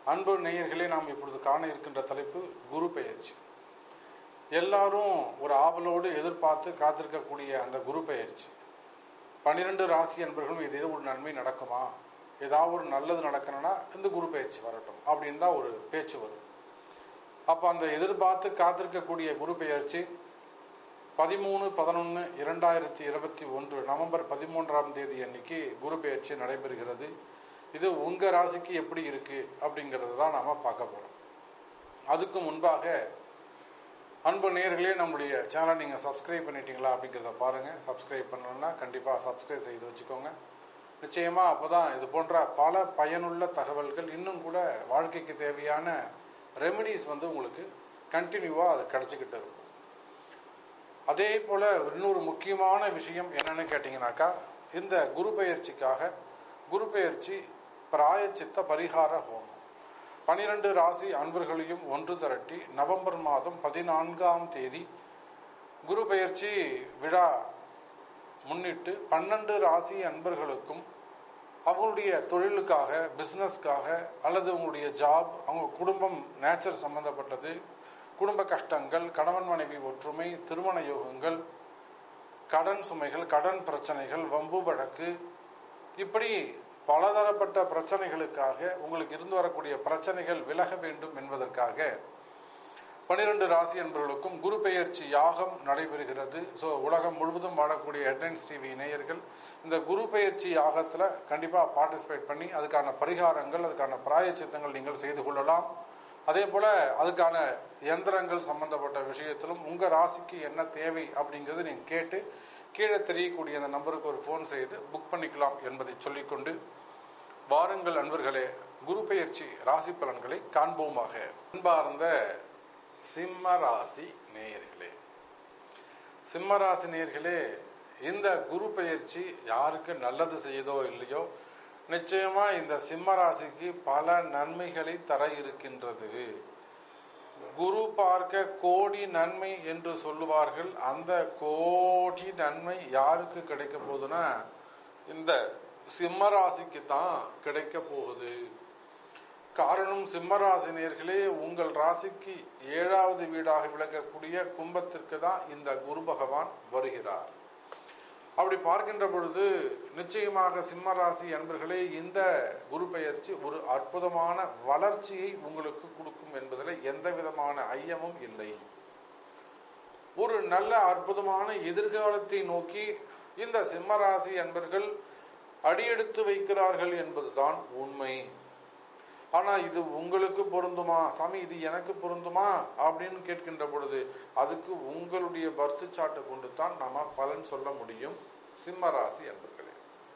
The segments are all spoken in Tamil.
அன்பு நேயர்களே நாம் இப்பொழுது காண இருக்கின்ற தலைப்பு குரு பெயர்ச்சி எல்லாரும் ஒரு ஆவலோடு எதிர்பார்த்து காத்திருக்கக்கூடிய அந்த குரு பெயர்ச்சி பன்னிரெண்டு ராசி அன்பர்களும் இது ஒரு நன்மை நடக்குமா ஏதாவது ஒரு நல்லது நடக்கணும்னா இந்த குரு பெயர்ச்சி வரட்டும் அப்படின்னு தான் ஒரு பேச்சு வரும் அப்போ அந்த எதிர்பார்த்து காத்திருக்கக்கூடிய குரு பெயர்ச்சி பதிமூணு பதினொன்று இரண்டாயிரத்தி இருபத்தி ஒன்று நவம்பர் பதிமூன்றாம் தேதி அன்னைக்கு குரு பெயர்ச்சி நடைபெறுகிறது இது உங்க ராசிக்கு எப்படி இருக்கு அப்படிங்கிறது தான் நாம பார்க்க போறோம் அதுக்கு முன்பாக அன்பு நேர்களே நம்முடைய சேனல் நீங்க சப்ஸ்கிரைப் பண்ணிட்டீங்களா அப்படிங்கிறத பாருங்க சப்ஸ்கிரைப் பண்ணணும்னா கண்டிப்பா சப்ஸ்கிரைப் செய்து வச்சுக்கோங்க நிச்சயமா அப்பதான் இது போன்ற பல பயனுள்ள தகவல்கள் இன்னும் கூட வாழ்க்கைக்கு தேவையான ரெமெடிஸ் வந்து உங்களுக்கு கண்டினியூவா அது கிடைச்சிக்கிட்டு இருக்கும் அதே போல இன்னொரு முக்கியமான விஷயம் என்னன்னு கேட்டீங்கன்னாக்கா இந்த குரு பெயர்ச்சிக்காக குரு பெயர்ச்சி பிராயச்சித்த பரிகார ஹோமம் பனிரெண்டு ராசி அன்பர்களையும் ஒன்று திரட்டி நவம்பர் மாதம் பதினான்காம் தேதி குரு பெயர்ச்சி விழா முன்னிட்டு பன்னெண்டு ராசி அன்பர்களுக்கும் அவங்களுடைய தொழிலுக்காக பிசினஸ்க்காக அல்லது உங்களுடைய ஜாப் அவங்க குடும்பம் நேச்சர் சம்பந்தப்பட்டது குடும்ப கஷ்டங்கள் கணவன் மனைவி ஒற்றுமை திருமண யோகங்கள் கடன் சுமைகள் கடன் பிரச்சனைகள் வம்பு வழக்கு இப்படி பலதரப்பட்ட பிரச்சனைகளுக்காக உங்களுக்கு இருந்து வரக்கூடிய பிரச்சனைகள் விலக வேண்டும் என்பதற்காக பனிரெண்டு ராசி என்பவர்களுக்கும் குரு பெயர்ச்சி யாகம் நடைபெறுகிறது ஸோ உலகம் முழுவதும் வாழக்கூடிய ஹெட்லைன்ஸ் டிவி இணையர்கள் இந்த குரு பெயர்ச்சி யாகத்தில் கண்டிப்பாக பார்ட்டிசிபேட் பண்ணி அதுக்கான பரிகாரங்கள் அதுக்கான பிராயச்சித்தங்கள் நீங்கள் செய்து கொள்ளலாம் அதே போல அதுக்கான எந்திரங்கள் சம்பந்தப்பட்ட விஷயத்திலும் உங்க ராசிக்கு என்ன தேவை அப்படிங்கறது நீங்க கேட்டு கீழே தெரியக்கூடிய அந்த நம்பருக்கு ஒரு ஃபோன் செய்து புக் பண்ணிக்கலாம் என்பதை சொல்லிக்கொண்டு வாருங்கள் அன்பர்களே குரு பெயர்ச்சி ராசி பலன்களை காண்போமாக அன்பார்ந்த சிம்ம ராசி நேயர்களே சிம்ம ராசி நேயர்களே இந்த குரு பெயர்ச்சி யாருக்கு நல்லது செய்யுதோ இல்லையோ நிச்சயமா இந்த சிம்ம ராசிக்கு பல நன்மைகளை தர இருக்கின்றது குரு பார்க்க கோடி நன்மை என்று சொல்லுவார்கள் அந்த கோடி நன்மை யாருக்கு கிடைக்க போகுதுன்னா இந்த சிம்ம ராசிக்கு தான் கிடைக்க போகுது காரணம் சிம்ம ராசினியர்களே உங்கள் ராசிக்கு ஏழாவது வீடாக விளங்கக்கூடிய கும்பத்திற்கு தான் இந்த குரு பகவான் வருகிறார் அப்படி பார்க்கின்ற பொழுது நிச்சயமாக சிம்ம ராசி அன்பர்களே இந்த குரு பெயர்ச்சி ஒரு அற்புதமான வளர்ச்சியை உங்களுக்கு கொடுக்கும் என்பதில் எந்த விதமான ஐயமும் இல்லை ஒரு நல்ல அற்புதமான எதிர்காலத்தை நோக்கி இந்த சிம்ம ராசி அன்பர்கள் அடியெடுத்து வைக்கிறார்கள் என்பதுதான் உண்மை ஆனா இது உங்களுக்கு பொருந்துமா சாமி இது எனக்கு பொருந்துமா அப்படின்னு கேட்கின்ற பொழுது அதுக்கு உங்களுடைய பர்த்து சாட்டை கொண்டு தான் நாம பலன் சொல்ல முடியும் சிம்ம ராசி என்பர்களே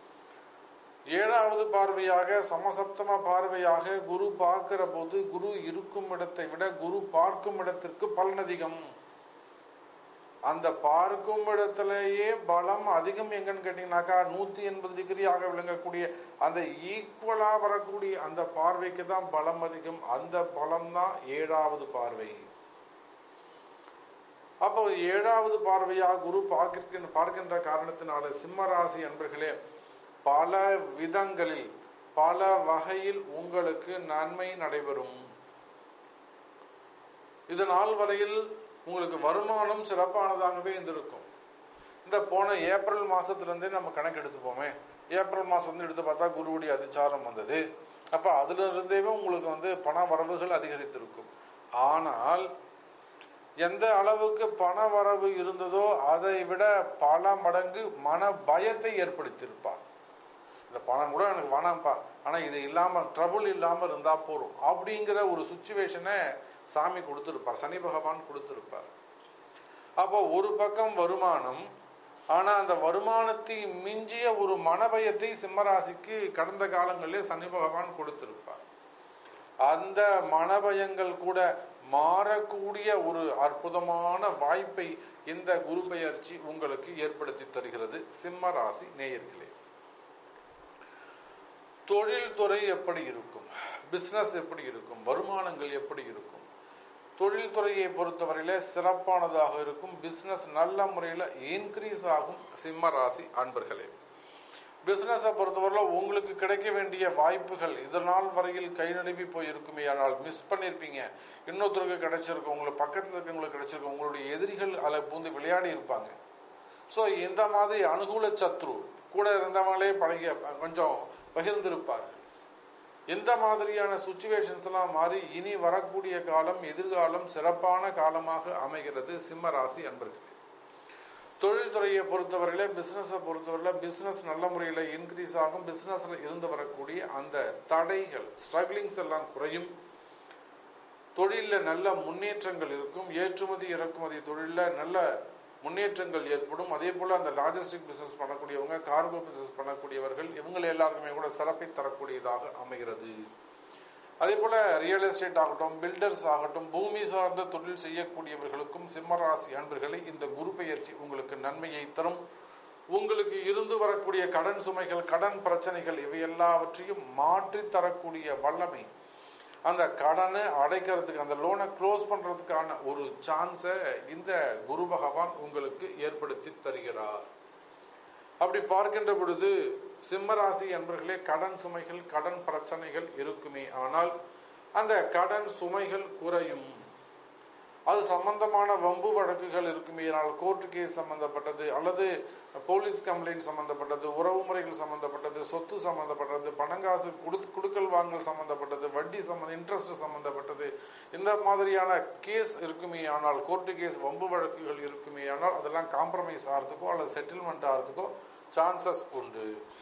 ஏழாவது பார்வையாக சமசப்தம பார்வையாக குரு பார்க்கிற போது குரு இருக்கும் இடத்தை விட குரு பார்க்கும் இடத்திற்கு பலன் அதிகம் அந்த பார்க்கும் இடத்திலேயே பலம் அதிகம் எங்கன்னு கேட்டீங்கன்னாக்கா நூத்தி எண்பது டிகிரியாக விளங்கக்கூடிய அந்த ஈக்குவலா வரக்கூடிய அந்த பார்வைக்கு தான் பலம் அதிகம் அந்த பலம் தான் ஏழாவது பார்வை அப்போ ஏழாவது பார்வையாக குரு பார்க்கின்ற பார்க்கின்ற காரணத்தினால சிம்மராசி அன்பர்களே பல விதங்களில் பல வகையில் உங்களுக்கு நன்மை நடைபெறும் இது நாள் வரையில் உங்களுக்கு வருமானம் சிறப்பானதாகவே இருந்திருக்கும் இந்த போன ஏப்ரல் மாசத்திலிருந்தே நம்ம கணக்கு எடுத்துப்போமே ஏப்ரல் மாசம் வந்து எடுத்து பார்த்தா குருவுடைய அதிச்சாரம் வந்தது அப்ப அதுல இருந்தே உங்களுக்கு வந்து பண வரவுகள் அதிகரித்திருக்கும் ஆனால் எந்த அளவுக்கு பண வரவு இருந்ததோ அதை விட பல மடங்கு மன பயத்தை ஏற்படுத்தியிருப்பார் இந்த பணம் கூட எனக்கு வேணாம்ப்பா ஆனா இது இல்லாம ட்ரபுள் இல்லாம இருந்தா போறோம் அப்படிங்கிற ஒரு சுச்சுவேஷனை சாமி கொடுத்திருப்பார் சனி பகவான் கொடுத்திருப்பார் அப்போ ஒரு பக்கம் வருமானம் ஆனா அந்த வருமானத்தை மிஞ்சிய ஒரு மனபயத்தை சிம்மராசிக்கு கடந்த காலங்களிலே சனி பகவான் கொடுத்திருப்பார் அந்த மனபயங்கள் கூட மாறக்கூடிய ஒரு அற்புதமான வாய்ப்பை இந்த குரு பெயர்ச்சி உங்களுக்கு ஏற்படுத்தி தருகிறது சிம்ம ராசி நேயர்களே தொழில்துறை எப்படி இருக்கும் பிசினஸ் எப்படி இருக்கும் வருமானங்கள் எப்படி இருக்கும் தொழில்துறையை பொறுத்தவரையில சிறப்பானதாக இருக்கும் பிசினஸ் நல்ல முறையில் இன்க்ரீஸ் ஆகும் சிம்ம ராசி அன்பர்களே பிசினஸை பொறுத்தவரை உங்களுக்கு கிடைக்க வேண்டிய வாய்ப்புகள் இதனால் வரையில் கை நழுவி போயிருக்குமே ஆனால் மிஸ் பண்ணியிருப்பீங்க இன்னொருத்தருக்கு கிடைச்சிருக்கும் உங்களுக்கு பக்கத்தில் இருக்கவங்களுக்கு கிடைச்சிருக்கும் உங்களுடைய எதிரிகள் அதில் பூந்து விளையாடி இருப்பாங்க ஸோ இந்த மாதிரி அனுகூல சத்ரு கூட இருந்தவங்களே பழகிய கொஞ்சம் பகிர்ந்திருப்பார்கள் இந்த மாதிரியான சுச்சுவேஷன்ஸ் எல்லாம் மாறி இனி வரக்கூடிய காலம் எதிர்காலம் சிறப்பான காலமாக அமைகிறது சிம்ம ராசி அன்பர்கள் தொழில்துறையை பொறுத்தவரையில பிசினஸை பொறுத்தவரையில பிசினஸ் நல்ல முறையில் இன்க்ரீஸ் ஆகும் பிசினஸ்ல இருந்து வரக்கூடிய அந்த தடைகள் ஸ்ட்ரகிளிங்ஸ் எல்லாம் குறையும் தொழிலில் நல்ல முன்னேற்றங்கள் இருக்கும் ஏற்றுமதி இறக்குமதி தொழிலில் நல்ல முன்னேற்றங்கள் ஏற்படும் அதே போல அந்த லாஜிஸ்டிக் பிசினஸ் பண்ணக்கூடியவங்க கார்கோ பிசினஸ் பண்ணக்கூடியவர்கள் இவங்க எல்லாருக்குமே கூட சிறப்பை தரக்கூடியதாக அமைகிறது அதே போல ரியல் எஸ்டேட் ஆகட்டும் பில்டர்ஸ் ஆகட்டும் பூமி சார்ந்த தொழில் செய்யக்கூடியவர்களுக்கும் சிம்மராசி அன்பர்களை இந்த குரு பெயர்ச்சி உங்களுக்கு நன்மையை தரும் உங்களுக்கு இருந்து வரக்கூடிய கடன் சுமைகள் கடன் பிரச்சனைகள் இவை எல்லாவற்றையும் மாற்றி தரக்கூடிய வல்லமை அந்த கடனை அடைக்கிறதுக்கு அந்த லோனை க்ளோஸ் பண்றதுக்கான ஒரு சான்ஸை இந்த குரு பகவான் உங்களுக்கு ஏற்படுத்தி தருகிறார் அப்படி பார்க்கின்ற பொழுது சிம்மராசி என்பர்களே கடன் சுமைகள் கடன் பிரச்சனைகள் இருக்குமே ஆனால் அந்த கடன் சுமைகள் குறையும் அது சம்பந்தமான வம்பு வழக்குகள் இருக்குமே ஆனால் கோர்ட் கேஸ் சம்பந்தப்பட்டது அல்லது போலீஸ் கம்ப்ளைண்ட் சம்பந்தப்பட்டது உறவு முறைகள் சம்பந்தப்பட்டது சொத்து சம்பந்தப்பட்டது பணங்காசு குடு குடுக்கல் வாங்கல் சம்பந்தப்பட்டது வட்டி சம்பந்த இன்ட்ரெஸ்ட் சம்பந்தப்பட்டது இந்த மாதிரியான கேஸ் இருக்குமே ஆனால் கோர்ட்டு கேஸ் வம்பு வழக்குகள் இருக்குமே ஆனால் அதெல்லாம் காம்ப்ரமைஸ் ஆகிறதுக்கோ அல்லது செட்டில்மெண்ட் ஆகிறதுக்கோ சான்சஸ் உண்டு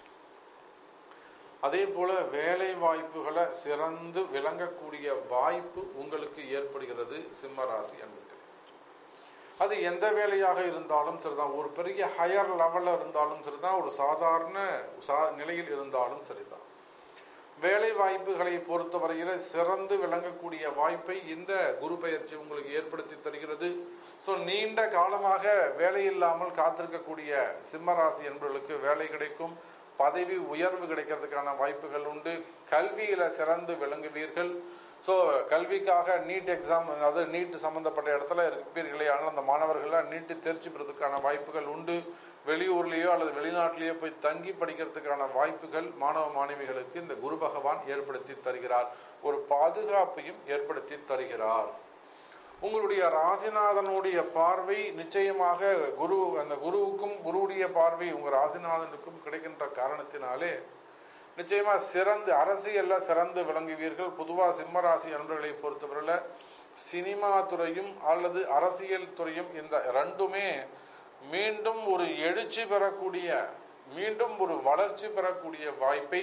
அதே போல வேலை வாய்ப்புகளை சிறந்து விளங்கக்கூடிய வாய்ப்பு உங்களுக்கு ஏற்படுகிறது சிம்மராசி அன்பர்களே அது எந்த வேலையாக இருந்தாலும் சரிதான் ஒரு பெரிய ஹையர் லெவல்ல இருந்தாலும் சரிதான் ஒரு சாதாரண சா- நிலையில் இருந்தாலும் சரிதான் வேலை வாய்ப்புகளை பொறுத்தவரையில சிறந்து விளங்கக்கூடிய வாய்ப்பை இந்த குரு பயிற்சி உங்களுக்கு ஏற்படுத்தி தருகிறது ஸோ நீண்ட காலமாக வேலை இல்லாமல் காத்திருக்கக்கூடிய சிம்மராசி என்பவர்களுக்கு வேலை கிடைக்கும் பதவி உயர்வு கிடைக்கிறதுக்கான வாய்ப்புகள் உண்டு கல்வியில சிறந்து விளங்குவீர்கள் ஸோ கல்விக்காக நீட் எக்ஸாம் அதாவது நீட் சம்பந்தப்பட்ட இடத்துல இருப்பீர்களே ஆனால் அந்த மாணவர்கள்லாம் நீட்டு தேர்ச்சி பெறதுக்கான வாய்ப்புகள் உண்டு வெளியூர்லேயோ அல்லது வெளிநாட்டிலேயோ போய் தங்கி படிக்கிறதுக்கான வாய்ப்புகள் மாணவ மாணவிகளுக்கு இந்த குரு பகவான் ஏற்படுத்தி தருகிறார் ஒரு பாதுகாப்பையும் ஏற்படுத்தி தருகிறார் உங்களுடைய ராசிநாதனுடைய பார்வை நிச்சயமாக குரு அந்த குருவுக்கும் குருவுடைய பார்வை உங்க ராசிநாதனுக்கும் கிடைக்கின்ற காரணத்தினாலே நிச்சயமா சிறந்து அரசியல்ல சிறந்து விளங்குவீர்கள் பொதுவா சிம்மராசி அன்பர்களை பொறுத்தவரையில சினிமா துறையும் அல்லது அரசியல் துறையும் இந்த ரெண்டுமே மீண்டும் ஒரு எழுச்சி பெறக்கூடிய மீண்டும் ஒரு வளர்ச்சி பெறக்கூடிய வாய்ப்பை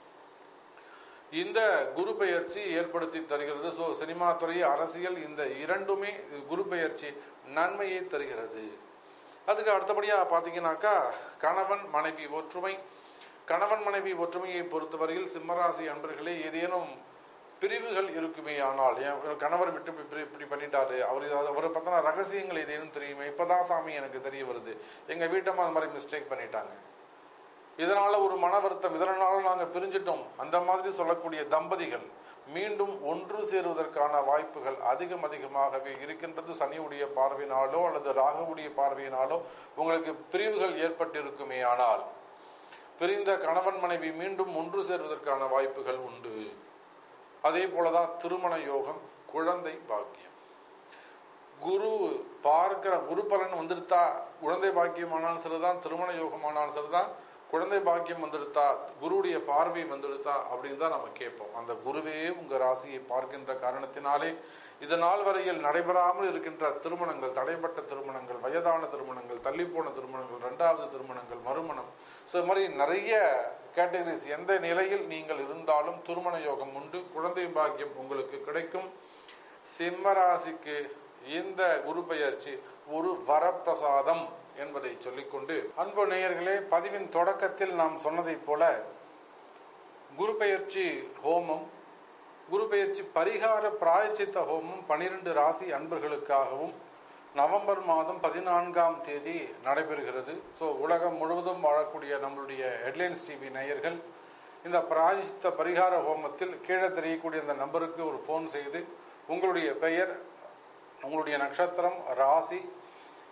இந்த குரு பெயர்ச்சி ஏற்படுத்தி தருகிறது ஸோ சினிமா துறை அரசியல் இந்த இரண்டுமே குரு பெயர்ச்சி நன்மையை தருகிறது அதுக்கு அடுத்தபடியா பாத்தீங்கன்னாக்கா கணவன் மனைவி ஒற்றுமை கணவன் மனைவி ஒற்றுமையை பொறுத்தவரையில் சிம்மராசி அன்பர்களே ஏதேனும் பிரிவுகள் இருக்குமே ஆனால் என் கணவர் விட்டு இப்படி இப்படி பண்ணிட்டாரு அவர் ஏதாவது- அவரை பத்தின ரகசியங்கள் ஏதேனும் தெரியுமே இப்பதான் சாமி எனக்கு தெரிய வருது எங்க வீட்டம்மா அந்த மாதிரி மிஸ்டேக் பண்ணிட்டாங்க இதனால ஒரு மன வருத்தம் இதனால நாங்க பிரிஞ்சிட்டோம் அந்த மாதிரி சொல்லக்கூடிய தம்பதிகள் மீண்டும் ஒன்று சேருவதற்கான வாய்ப்புகள் அதிகம் அதிகமாகவே இருக்கின்றது சனியுடைய பார்வையினாலோ அல்லது ராகுவுடைய பார்வையினாலோ உங்களுக்கு பிரிவுகள் ஏற்பட்டிருக்குமே ஆனால் பிரிந்த கணவன் மனைவி மீண்டும் ஒன்று சேர்வதற்கான வாய்ப்புகள் உண்டு அதே போலதான் திருமண யோகம் குழந்தை பாக்கியம் குரு பார்க்கிற குரு பலன் வந்துருத்தா குழந்தை பாக்கியமானாலும் சரிதான் திருமண யோகமானாலும் சரிதான் குழந்தை பாக்கியம் வந்துடுத்தா குருவுடைய பார்வை வந்துடுத்தா அப்படின்னு தான் நம்ம கேட்போம் அந்த குருவே உங்க ராசியை பார்க்கின்ற காரணத்தினாலே இது நாள் வரையில் நடைபெறாமல் இருக்கின்ற திருமணங்கள் தடைப்பட்ட திருமணங்கள் வயதான திருமணங்கள் தள்ளிப்போன திருமணங்கள் இரண்டாவது திருமணங்கள் மறுமணம் ஸோ இது மாதிரி நிறைய கேட்டகரிஸ் எந்த நிலையில் நீங்கள் இருந்தாலும் திருமண யோகம் உண்டு குழந்தை பாக்கியம் உங்களுக்கு கிடைக்கும் சிம்ம ராசிக்கு இந்த குரு பெயர்ச்சி ஒரு வரப்பிரசாதம் என்பதை சொல்லிக்கொண்டு அன்பு நேயர்களே பதிவின் தொடக்கத்தில் நாம் சொன்னதைப் போல குரு பெயர்ச்சி ஹோமம் குரு பெயர்ச்சி பரிகார பிராயச்சித்த ஹோமம் பனிரெண்டு ராசி அன்பர்களுக்காகவும் நவம்பர் மாதம் பதினான்காம் தேதி நடைபெறுகிறது ஸோ உலகம் முழுவதும் வாழக்கூடிய நம்மளுடைய ஹெட்லைன்ஸ் டிவி நேயர்கள் இந்த பிராயச்சித்த பரிகார ஹோமத்தில் கீழே தெரியக்கூடிய இந்த நம்பருக்கு ஒரு ஃபோன் செய்து உங்களுடைய பெயர் உங்களுடைய நட்சத்திரம் ராசி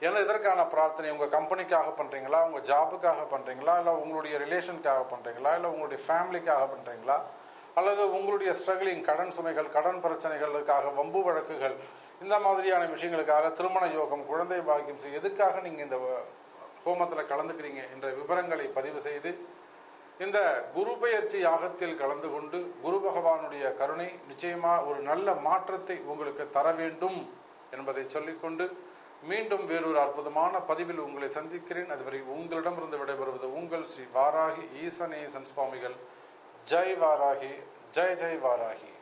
ஏன்னா இதற்கான பிரார்த்தனை உங்க கம்பெனிக்காக பண்றீங்களா உங்க ஜாபுக்காக பண்றீங்களா இல்ல உங்களுடைய ரிலேஷனுக்காக பண்றீங்களா இல்ல உங்களுடைய ஃபேமிலிக்காக பண்றீங்களா அல்லது உங்களுடைய ஸ்ட்ரகிளிங் கடன் சுமைகள் கடன் பிரச்சனைகளுக்காக வம்பு வழக்குகள் இந்த மாதிரியான விஷயங்களுக்காக திருமண யோகம் குழந்தை பாக்கியம் செய்ய எதுக்காக நீங்க இந்த ஹோமத்தில் கலந்துக்கிறீங்க என்ற விவரங்களை பதிவு செய்து இந்த குரு பெயர்ச்சி யாகத்தில் கலந்து கொண்டு குரு பகவானுடைய கருணை நிச்சயமா ஒரு நல்ல மாற்றத்தை உங்களுக்கு தர வேண்டும் என்பதை சொல்லிக்கொண்டு மீண்டும் வேறொரு அற்புதமான பதிவில் உங்களை சந்திக்கிறேன் அதுவரை உங்களிடமிருந்து விடைபெறுவது உங்கள் ஸ்ரீ வாராகி ஈசனேசன் சுவாமிகள் ஜெய் வாராகி ஜெய் ஜெய் வாராகி